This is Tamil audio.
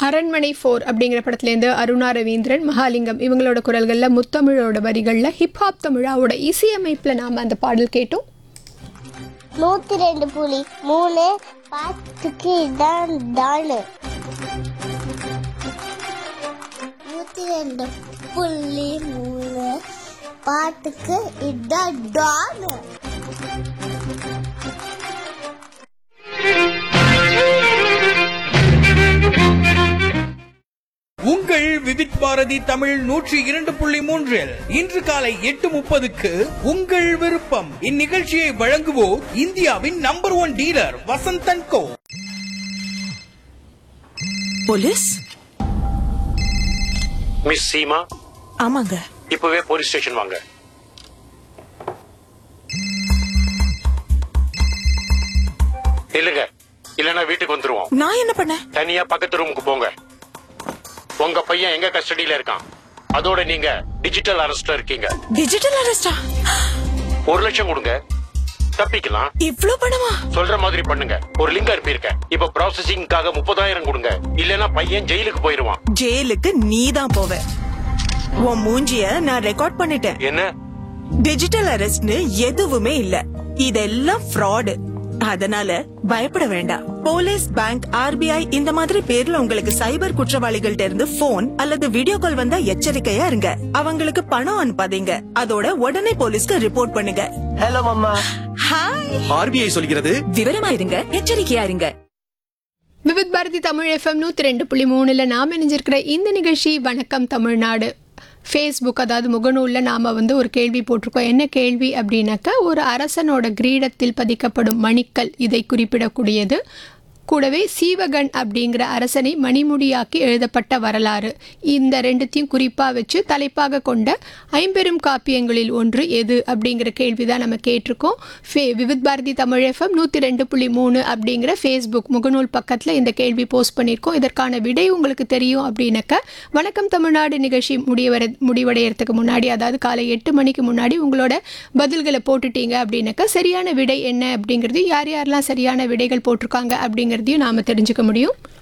அரண்மனை ஃபோர் அப்படிங்கிற படத்துலேருந்து அருணா ரவீந்திரன் மகாலிங்கம் இவங்களோட குரல்களில் முத்தமிழோட வரிகளில் ஹிப்ஹாப் தமிழாவோட இசையமைப்பில் நாம் அந்த பாடல் கேட்டோம் நூத்தி ரெண்டு புலி மூணு பாட்டுக்கு இதான் டானு நூத்தி ரெண்டு புள்ளி மூணு பாட்டுக்கு இதான் டானு உங்கள் விவித் பாரதி தமிழ் நூற்றி இரண்டு புள்ளி மூன்றில் இன்று காலை எட்டு முப்பதுக்கு உங்கள் விருப்பம் இந்நிகழ்ச்சியை வழங்குவோர் இந்தியாவின் number one dealer Vasanthan Co police miss Seema ஆமாங்க இப்பவே போலீஸ் ஸ்டேஷன் வாங்க இல்லங்க இல்லனா வீட்டுக்கு வந்துருவோம் நான் என்ன பண்ணேன் தனியா பக்கத்து ரூமுக்கு போங்க உங்க பையன் எங்க கஸ்டடியில இருக்கான் அதோட நீங்க டிஜிட்டல் அரெஸ்ட்ல இருக்கீங்க டிஜிட்டல் அரெஸ்டா ஒரு லட்சம் கொடுங்க தப்பிக்கலாம் இவ்ளோ பணமா சொல்ற மாதிரி பண்ணுங்க ஒரு லிங்க் அனுப்பியிருக்கேன் இப்ப ப்ராசஸிங்காக முப்பதாயிரம் கொடுங்க இல்லனா பையன் ஜெயிலுக்கு போயிருவான் ஜெயிலுக்கு நீ தான் போவ உன் மூஞ்சிய நான் ரெக்கார்ட் பண்ணிட்டேன் என்ன டிஜிட்டல் அரெஸ்ட்னு எதுவுமே இல்ல இதெல்லாம் ஃப்ராடு அதனால பயப்பட வேண்டாம் போலீஸ் பேங்க் ஆர்பிஐ இந்த மாதிரி பேர்ல உங்களுக்கு சைபர் குற்றவாளிகள்ட்ட இருந்து போன் அல்லது வீடியோ கால் வந்தா எச்சரிக்கையா இருங்க அவங்களுக்கு பணம் அனுப்பாதீங்க அதோட உடனே போலீஸ்க்கு ரிப்போர்ட் பண்ணுங்க ஹலோ மம்மா ஹாய் ஆர்பிஐ சொல்கிறது விவரமா இருங்க எச்சரிக்கையா இருங்க விவித் பாரதி தமிழ் எஃப்எம் நூற்றி ரெண்டு புள்ளி மூணில் நாம் இணைஞ்சிருக்கிற இந்த நிகழ்ச்சி வணக்கம் தமிழ்நாடு ஃபேஸ்புக் அதாவது முகநூலில் நாம் வந்து ஒரு கேள்வி போட்டிருக்கோம் என்ன கேள்வி அப்படின்னாக்கா ஒரு அரசனோட கிரீடத்தில் பதிக்கப்படும் மணிக்கல் இதை குறிப்பிடக்கூடியது கூடவே சீவகன் அப்படிங்கிற அரசனை மணிமுடியாக்கி எழுதப்பட்ட வரலாறு இந்த ரெண்டுத்தையும் குறிப்பாக வச்சு தலைப்பாக கொண்ட ஐம்பெரும் காப்பியங்களில் ஒன்று எது அப்படிங்கிற கேள்வி தான் நம்ம கேட்டிருக்கோம் ஃபே விவித் பாரதி தமிழ் எஃப்எம் நூற்றி ரெண்டு புள்ளி மூணு அப்படிங்கிற ஃபேஸ்புக் முகநூல் பக்கத்தில் இந்த கேள்வி போஸ்ட் பண்ணியிருக்கோம் இதற்கான விடை உங்களுக்கு தெரியும் அப்படின்னாக்கா வணக்கம் தமிழ்நாடு நிகழ்ச்சி முடிவர முடிவடையறதுக்கு முன்னாடி அதாவது காலை எட்டு மணிக்கு முன்னாடி உங்களோட பதில்களை போட்டுட்டீங்க அப்படின்னாக்கா சரியான விடை என்ன அப்படிங்கிறது யார் யாரெல்லாம் சரியான விடைகள் போட்டிருக்காங்க அப்படிங்கிறதையும் நாம் தெரிஞ்சுக்க முடியும்